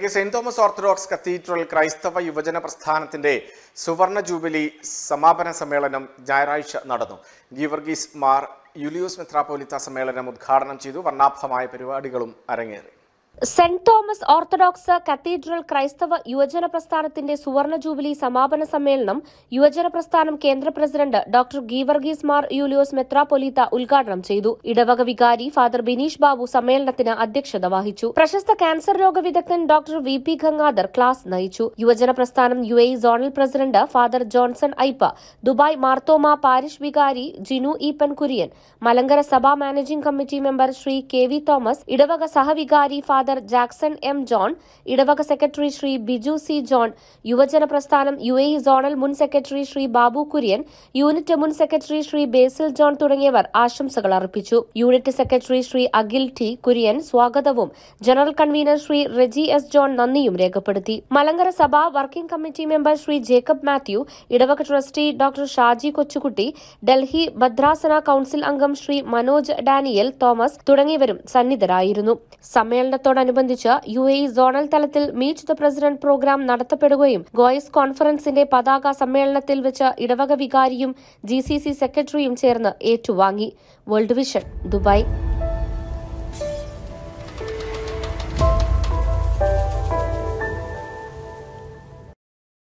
K saint Thomas Orthodox cathedral ക്രൈസ്തവ യുവജന പ്രസ്ഥാനത്തിന്റെ സുവർണ ജൂബിലി സമാപന സമ്മേളനം ഞായറാഴ്ച നടന്നു ഗീവർഗീസ് മാർ യുലിയോസ് മെത്രാപ്പോലിത്ത സമ്മേളനം ഉദ്ഘാടനം ചെയ്തു വർണ്ണാഭമായ പരിപാടികളും അരങ്ങേറി സെന്റ് തോമസ് ഓർത്തഡോക്സ് കത്തീഡ്രൽ ക്രൈസ്തവ യുവജന പ്രസ്ഥാനത്തിന്റെ സുവർണ ജൂബിലി സമാപന സമ്മേളനം യുവജന പ്രസ്ഥാനം കേന്ദ്ര പ്രസിഡന്റ് ഡോക്ടർ ഗീവർഗീസ് മാർ യൂലിയോസ് മെത്രാപൊലീത്ത ഉദ്ഘാടനം ചെയ്തു ഇടവക വികാരി ഫാദർ ബിനീഷ് ബാബു സമ്മേളനത്തിന് അധ്യക്ഷത വഹിച്ചു പ്രശസ്ത ക്യാൻസർ രോഗ വിദഗ്ധൻ doctor V P Gangadhar class നയിച്ചു യുവജന പ്രസ്ഥാനം U A zonal president father Johnson Ipe Dubai Marthoma parish വികാരി ജിനു ഈപ്പൻ കുര്യൻ മലങ്കര സഭാ managing committee member Shri K V Thomas ഇടവക സഹവികാരി ഫാദർ ജാക്സൺ എം ജോൺ ഇടവക secretary Shri Biju C John യുവജന പ്രസ്ഥാനം യു എ സോണൽ മുൻ സെക്രട്ടറി ശ്രീ ബാബു കുര്യൻ യൂണിറ്റ് മുൻ സെക്രട്ടറി ശ്രീ ബേസിൽ ജോൺ തുടങ്ങിയവർ ആശംസകൾ അർപ്പിച്ചു unit secretary Shri Akhil T Kurian സ്വാഗതവും general convener Shri Reji S John നന്ദിയും രേഖപ്പെടുത്തി മലങ്കര സഭ working committee member Shri Jacob Mathew ഇടവക ട്രസ്റ്റി ഡോക്ടർ ഷാജി കൊച്ചുകുട്ടി ഡൽഹി ഭദ്രാസന കൌൺസിൽ അംഗം ശ്രീ മനോജ് ഡാനിയൽ തോമസ് തുടങ്ങിയവരും സന്നിധരായിരുന്നു സമ്മേളനത്തോടനുബന്ധിച്ച് യു എ സോണൽ തലത്തിൽ മീറ്റ് ദ പ്രസിഡന്റ് പ്രോഗ്രാം നടത്തപ്പെടുകയും ഗോയസ് കോൺഫറൻസിന്റെ പതാക സമ്മേളനത്തിൽ വെച്ച് ഇടവക വികാരിയും ജി സെക്രട്ടറിയും ചേർന്ന് ഏറ്റുവാങ്ങി വേൾഡ് വിഷൻ ദുബായ്